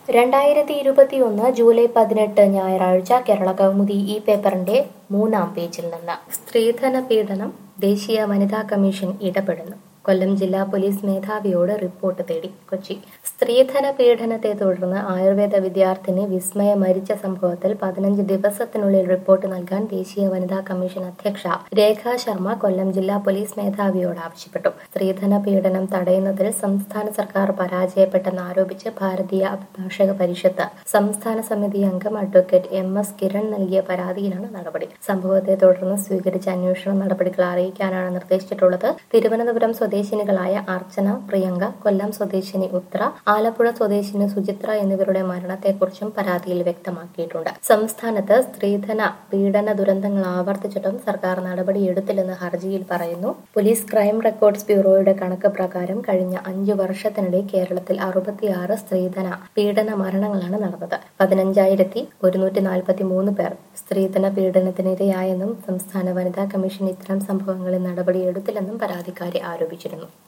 രണ്ടായിരത്തി ഇരുപത്തിയൊന്ന് ജൂലൈ പതിനെട്ട് ഞായറാഴ്ച കേരള കൗമുദി ഈ പേപ്പറിന്റെ മൂന്നാം പേജിൽ നിന്ന് സ്ത്രീധന പീഡനം ദേശീയ വനിതാ കമ്മീഷൻ ഇടപെടുന്നു കൊല്ലം ജില്ലാ പോലീസ് മേധാവിയോട് റിപ്പോർട്ട് തേടി കൊച്ചി സ്ത്രീധന പീഡനത്തെ തുടർന്ന് ആയുർവേദ വിദ്യാർത്ഥിനി വിസ്മയ മരിച്ച സംഭവത്തിൽ പതിനഞ്ച് ദിവസത്തിനുള്ളിൽ റിപ്പോർട്ട് നൽകാൻ ദേശീയ വനിതാ കമ്മീഷൻ അധ്യക്ഷ രേഖ ശർമ്മ കൊല്ലം ജില്ലാ പോലീസ് മേധാവിയോട് ആവശ്യപ്പെട്ടു സ്ത്രീധന പീഡനം തടയുന്നതിൽ സംസ്ഥാന സർക്കാർ പരാജയപ്പെട്ടെന്ന് ആരോപിച്ച് ഭാരതീയ അഭിഭാഷക പരിഷത്ത് സംസ്ഥാന സമിതി അംഗം അഡ്വക്കേറ്റ് എം എസ് കിരൺ നൽകിയ പരാതിയിലാണ് നടപടി സംഭവത്തെ തുടർന്ന് സ്വീകരിച്ച അന്വേഷണ നടപടികൾ അറിയിക്കാനാണ് നിർദ്ദേശിച്ചിട്ടുള്ളത് തിരുവനന്തപുരം സ്വദേശിനികളായ അർച്ചന പ്രിയങ്ക കൊല്ലം സ്വദേശിനി ഉത്ര ആലപ്പുഴ സ്വദേശിനി സുചിത്ര എന്നിവരുടെ മരണത്തെക്കുറിച്ചും പരാതിയിൽ വ്യക്തമാക്കിയിട്ടുണ്ട് സംസ്ഥാനത്ത് സ്ത്രീധന പീഡന ദുരന്തങ്ങൾ ആവർത്തിച്ചിട്ടും സർക്കാർ നടപടിയെടുത്തില്ലെന്ന് ഹർജിയിൽ പറയുന്നു പോലീസ് ക്രൈം റെക്കോർഡ്സ് ബ്യൂറോയുടെ കണക്ക് പ്രകാരം കഴിഞ്ഞ അഞ്ചു വർഷത്തിനിടെ കേരളത്തിൽ അറുപത്തിയാറ് സ്ത്രീധന പീഡന മരണങ്ങളാണ് നടന്നത് പതിനഞ്ചായിരത്തി ഒരുന്നൂറ്റി നാൽപ്പത്തി മൂന്ന് പേർ സ്ത്രീധന പീഡനത്തിനിരയായെന്നും സംസ്ഥാന വനിതാ കമ്മീഷൻ ഇത്തരം സംഭവങ്ങളിൽ നടപടിയെടുത്തില്ലെന്നും പരാതിക്കാരി ആരോപിച്ചിരുന്നു